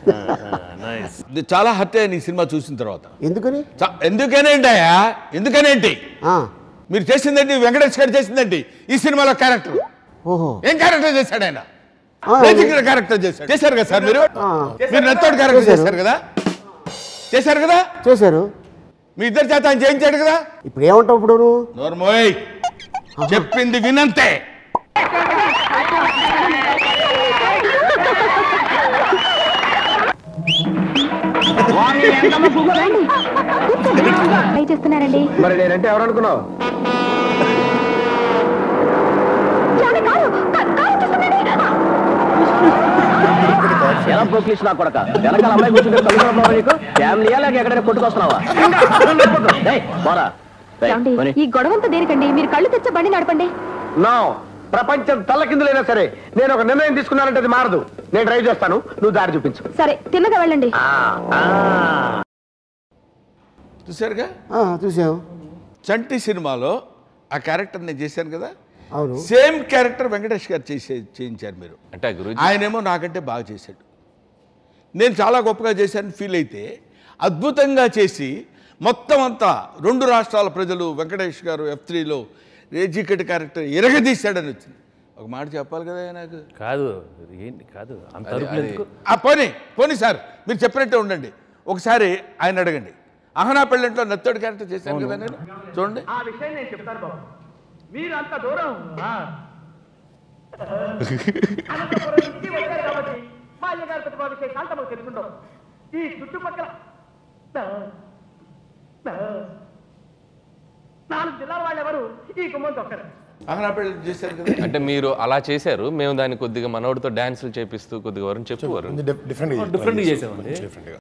Nice ఇది చాలా hurt అయ్యాను ఈ సినిమా చూసిన తర్వాత ఎందుకని చ- ఎందుకనేంటయ్యా ఎందుకనేంటి ఆ, మీరు చేసిందండి వెంకటేష్ గారు చేసిందండి ఈ సినిమాలో క్యారెక్టర్ ఓహో ఏం క్యారెక్టర్ చేశాడు ఆయన ఆ, బేసిక్ క్యారెక్టర్ చేశాడు చేశారు కదా సార్ మీరు ఆ, మీరు నెత్తోడు క్యారెక్టర్ చేశారు. చేశారు కదా చేశారు కదా చేశారు మీ ఇద్దరు చేత ఆయన చేయించాడు కదా ఇప్పుడు ఏమంటావు ఇప్పుడు నువ్వు నోర్మోయ్ చెప్పింది వినంతే ట్రై చేస్తున్నారండి మరి నేనంటే ఎవరనుకున్నావు ఎలా పోక్లీస్ నా కొడక వెనకాల అమ్మాయి కూర్చుంటే కలుగుతున్నావా నీకు ఫ్యామిలీయా లేక ఎక్కడైనా కొట్టుకొస్తున్నావా ఏయ్, పోరా ఏయ్, ఏమండి, పోనీ. ఈ గొడవంతా దేనికండి మీరు కళ్ళు తెచ్చే బండి నడపండి నో ప్రపంచం తల్లకిందులైనా సరే నేను ఒక నిర్ణయం తీసుకున్నానంటే అది మారదు నేను డ్రైవ్ చేస్తాను నువ్వు దారి చూపించు సరే తిన్నగా వెళ్ళండి ఆ, ఆ. చూసారుగా ఆ, చూసావు చంటి సినిమాలో ఆ క్యారెక్టర్ నేను చేశాను కదా అవును సేమ్ క్యారెక్టర్ వెంకటేష్ గారు చేసే చేయించారు మీరు అంటే గురుజీ ఆయనేమో నాకంటే బాగా చేశాడు నేను చాలా గొప్పగా చేశాను ఫీల్ అయితే అద్భుతంగా చేసి మొత్తం అంతా రెండు రాష్ట్రాల ప్రజలు వెంకటేష్ గారు ఎఫ్ త్రీలో రేజికటి క్యారెక్టర్ ఎరగదీశాడని వచ్చింది ఒక మాట చెప్పాలి కదా నాకు కాదు ఏంటి కాదు అంత అరుపులు ఎందుకు ఆ పోనీ పోనీ సార్ మీరు చెప్పినట్టే ఉండండి ఒకసారి ఆయన అడగండి అహనా పెళ్ళంట్లో నెత్తోడి క్యారెక్టర్ చేశాను కదా నేను చూడండి ఆ విషయం నేను చెప్తాను బాబు మీరు అంత దూరం ఆ. అనంతపురం నుంచి వచ్చారు కాబట్టి మా అయ్యగారి ప్రతిభా విశేషాలు తమకు తెలుసుండవు ఈ చుట్టుపక్కల నా- నా- నాలుగు జిల్లాల వాళ్ళు ఎవరు ఈ గుమ్మం తొక్కరు అహనా పెళ్ళి చేశారు కదా అంటే మీరు అలా చేశారు మేము దాన్ని కొద్దిగా మనోడితో డాన్సులు చేపిస్తూ కొద్దిగా వరకు చెప్పు వరుణ్ డిఫరెంట్ డిఫరెంట్గా చేసామండి డిఫరెంట్గా